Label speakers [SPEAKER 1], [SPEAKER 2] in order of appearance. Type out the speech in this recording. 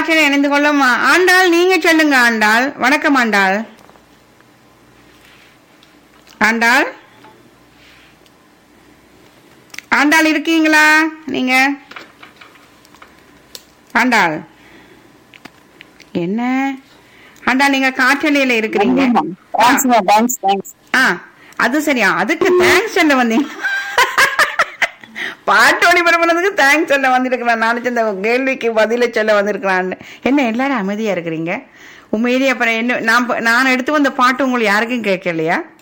[SPEAKER 1] காற்றில் இணைந்து கொள்ளும் ஆண்டாள் நீங்க சொல்லுங்க ஆண்டாள் வணக்கம் ஆண்டாள் ஆண்டாள் ஆண்டாள் இருக்கீங்களா நீங்க ஆண்டாள் என்ன ஆண்டாள் நீங்க காற்றலையில இருக்கிறீங்க
[SPEAKER 2] தேங்க்ஸ்ங்க தேங்க்ஸ் தேங்க்ஸ்
[SPEAKER 1] ஆ அது சரியா அதுக்கு தேங்க்ஸ் சொல்ல வந்தீங்க பாட்டு ஒளிபரப்புனதுக்கு தேங்க்ஸ் சொல்ல வந்திருக்கிறேன் நாளைக்கு இந்த கேள்விக்கு பதில சொல்ல வந்திருக்கிறான் என்ன எல்லாரும் அமைதியா இருக்கிறீங்க உண்மையிலேயே அப்புறம் என்ன நான் ப- நான் எடுத்து வந்த பாட்டு உங்களுக்கு யாருக்கும் கேட்கலையா